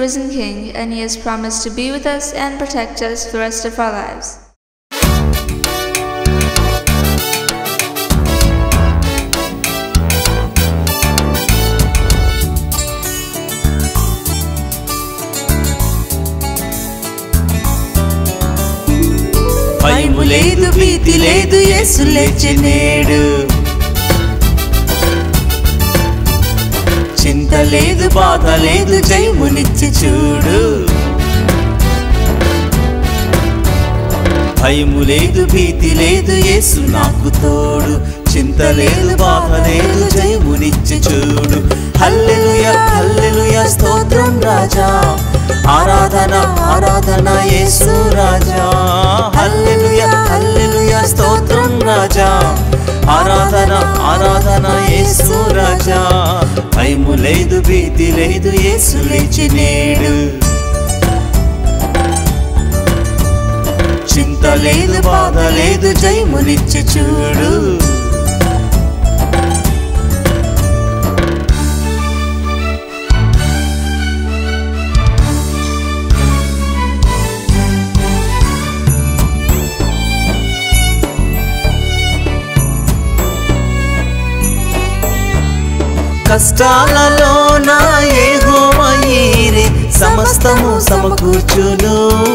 risen King, and He has promised to be with us and protect us for the rest of our lives. భయము లేదు భీతి లేదు యేసు లేచి నేడు చింత లేదు బాధ లేదు జయమునిచ్చి చూడు భయము లేదు భీతి లేదు యేసు నాకు తోడు చింత లేదు బాధ లేదు జయమునిచ్చి చూడు హల్లెలూయ హల్లెలూయ స్తోత్రం రాజా ఆరాధన ఆరాధన యేసు రాజా హల్లెలూయ హల్లెలూయ స్తోత్రం రాజా ఆరాధన ఆరాధన యేసు రాజా భయము లేదు భీతి లేదు యేసు లేచి నేడు చింత లేదు బాధ లేదు జయమునిచ్చి చూడు కష్టాలలో నా ఏహోమయీరే సమస్తము సమకూర్చును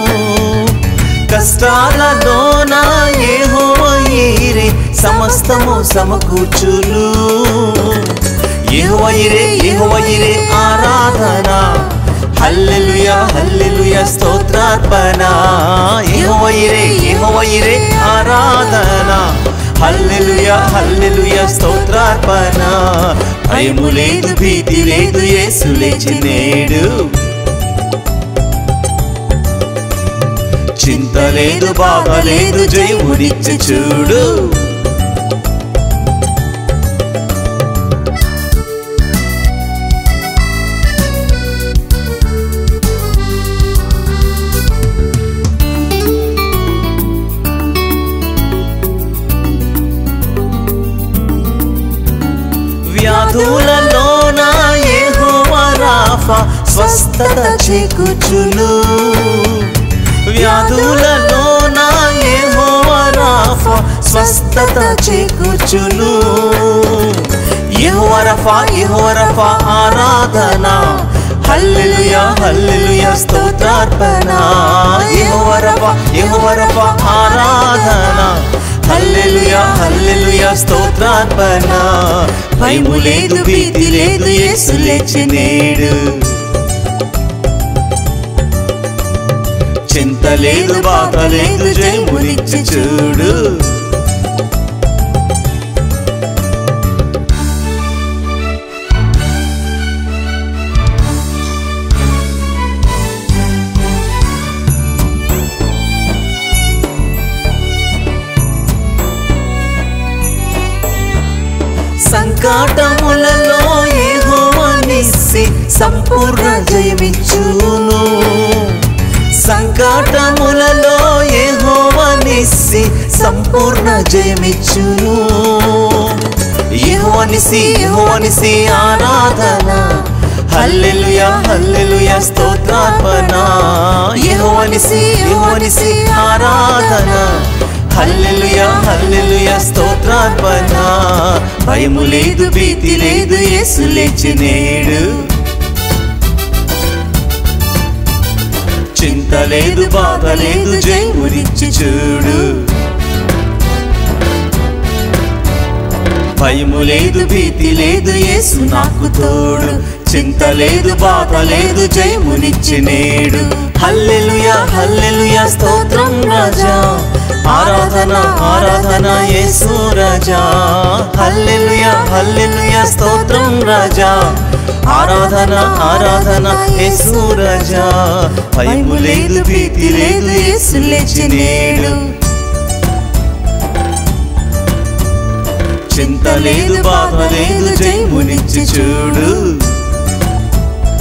కష్టాలలో నా ఏహోమయీరే సమస్తము సమకూర్చును ఏహోవైరే ఏహోవైరే ఆరాధన హల్లెలూయ హల్లెలూయ స్తోత్రార్పణ ఏహోవైరే ఏహోవైరే ఆరాధన హల్లెలూయ హల్లెలూయ స్తోత్రార్పణ భయము లేదు భీతి లేదు యేసు లేచి నేడు చింత లేదు బాధ లేదు జయమునిచ్చి చూడు వ్యాధులలో నా యెహోవా రాఫా స్వస్థత చేకూర్చును వ్యాధులలో నా యెహోవా రాఫా స్వస్థత చేకూర్చును యెహోవా రఫా యెహోవా రఫా ఆరాధన హల్లెలూయ హల్లెలూయ స్తోత్రార్పణ యెహోవా రఫా యెహోవా రఫా ఆరాధన హల్లెలూయ హల్లెలూయ స్తోత్రార్పణ భయము లేదు భీతి లేదు యేసు లేచి నేడు చింత లేదు బాధ లేదు జయమునిచ్చి చూడు సంకటములలో ఏహోవనిసి సంపూర్ణ జయమిచ్చును సంకటములలో ఏహోవనిసి సంపూర్ణ జయమిచ్చును యెహోవనిసి యెహోవనిసి ఆరాధన హల్లెలూయ హల్లెలూయ స్తోత్రార్పణ యెహోవనిసి యెహోవనిసి ఆరాధన హల్లెలూయ హల్లెలూయ స్తోత్రార్పణ భయము లేదు భీతి లేదు యేసు లేచి నేడు చింత లేదు బాధ లేదు జయమునిచ్చి చూడు భయము లేదు భీతి లేదు యేసు నాకు తోడు చింత లేదు బాధ లేదు జయమునిచ్చి నేడు హల్లెలూయ హల్లెలూయ స్తోత్రం రాజా ఆరాధన ఆరాధన యేసు రాజా హల్లెలూయ హల్లెలూయ స్తోత్రం రాజా ఆరాధన ఆరాధన యేసు రాజా భయము లేదు భీతి లేదు యేసు లేచి నేడు చింత లేదు బాధ లేదు జయమునిచ్చి చూడు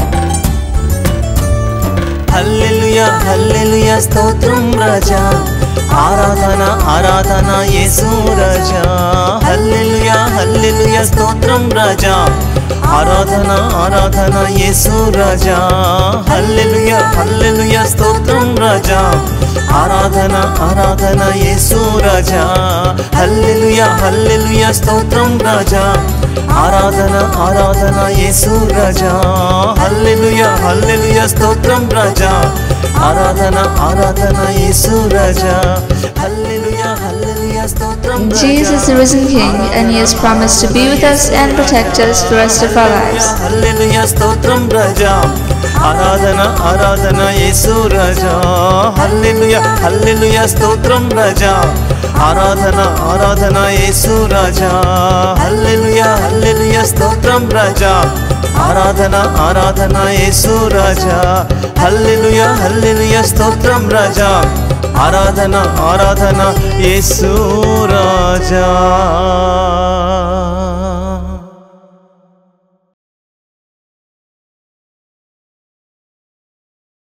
హల్లెలూయ హల్లెలూయ స్తోత్రం రాజా ఆరాధన ఆరాధన యేసు రాజా హల్లెలూయా హల్లెలూయా స్తోత్రం రాజా ఆరాధన ఆరాధన యేసు రాజా హల్లెలూయా హల్లెలూయా స్తోత్రం రాజా ఆరాధన ఆరాధన యేసు రాజా హల్లెలూయా హల్లెలూయా స్తోత్రం రాజా ఆరాధన ఆరాధన యేసు రాజా హల్లెలూయా హల్లెలూయా స్తోత్రం రాజా ఆరాధన ఆరాధన యేసు రాజా హల్లెలూయా హల్లెలూయా స్తోత్రం Jesus is the risen King, and He has promised to be with us and protect us for the rest of our lives. హల్లెలూయా స్తోత్రం రాజా ఆరాధన ఆరాధన యేసు రాజా హల్లెలూయా హల్లెలూయా స్తోత్రం రాజా ఆరాధన ఆరాధన యేసు రాజా హల్లెలూయా హల్లెలూయా స్తోత్రం రాజా ఆరాధన ఆరాధన యేసు రాజా హల్లెలూయా హల్లెలూయా స్తోత్రం రాజా ఆరాధన ఆరాధన యేసు రాజా